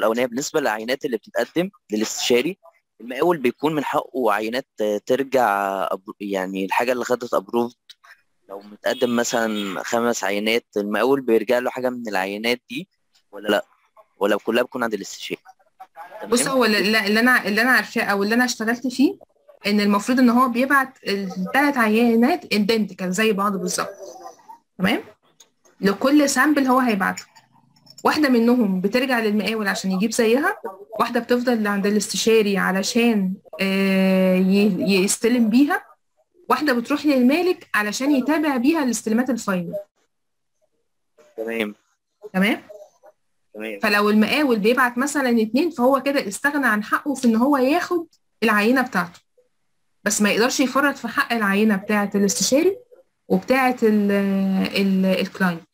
الاولانيه بالنسبه للعينات اللي بتتقدم للاستشاري المقاول بيكون من حقه عينات ترجع أب- يعني الحاجه اللي خدت ابروفد لو متقدم مثلا خمس عينات المقاول بيرجع له حاجه من العينات دي ولا لا ولا كلها بتكون عند الاستشاري بص تمام هو اللي اللي انا اللي انا عارفاه او اللي انا اشتغلت فيه ان المفروض ان هو بيبعت الثلاث عينات ايدنتيكال زي بعض بالظبط تمام لكل سامبل هو هيبعته واحده منهم بترجع للمقاول عشان يجيب زيها واحده بتفضل عند الاستشاري علشان آه، ي- يستلم بيها واحده بتروح للمالك علشان يتابع بيها الاستلامات الفاينل تمام تمام تمام فلو المقاول بيبعت مثلا اتنين فهو كده استغنى عن حقه في ان هو ياخد العينه بتاعته بس ما يقدرش يفرط في حق العينه بتاعه الاستشاري وبتاعه ال ال الكلاينت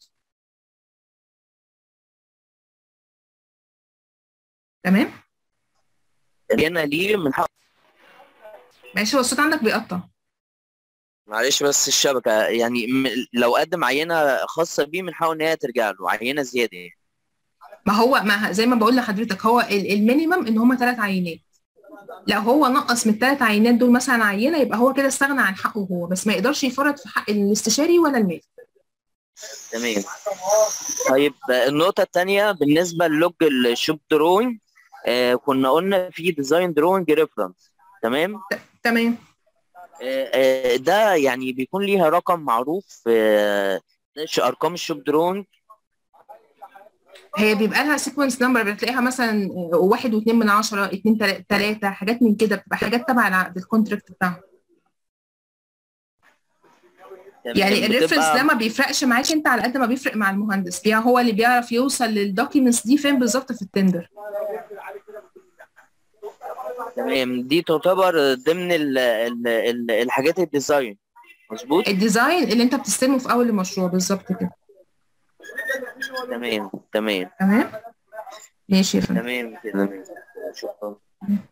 تمام انا ليه من حق ماشي هو الصوت عندك بيقطع معلش بس الشبكه يعني م- لو قدم عينه خاصه بيه من حقه ان هي ترجع له عينه زياده يعني ما هو ما زي ما بقول لحضرتك هو ال- المينيمم ان هما ثلاث عينات لو هو نقص من الثلاث عينات دول مثلا عينه يبقى هو كده استغنى عن حقه هو بس ما يقدرش يفرط في حق الاستشاري ولا المالك تمام طيب النقطة التانية بالنسبة للوج الشوب دروينج آه كنا قلنا في ديزاين دروينج ريفرنس تمام تمام آه آه ده يعني بيكون ليها رقم معروف آه إيش ارقام الشوب دروينج هي بيبقى لها سيكونس نمبر بتلاقيها مثلا واحد واثنين من عشرة اتنين تلا- تلاتة حاجات من كده بتبقى حاجات تبع العقد الكونتراكت بتاعهم تمام يعني الريفرنس بتبقى ده ما بيفرقش معاك انت على قد ما بيفرق مع المهندس بيع هو اللي بيعرف يوصل للدوكيومنتس دي فين بالظبط في التندر تمام دي تعتبر ضمن ال ال ال الحاجات الديزاين مظبوط الديزاين اللي انت بتستلمه في اول المشروع بالظبط كده تمام تمام تمام ماشي يا فندم تمام كده شكرا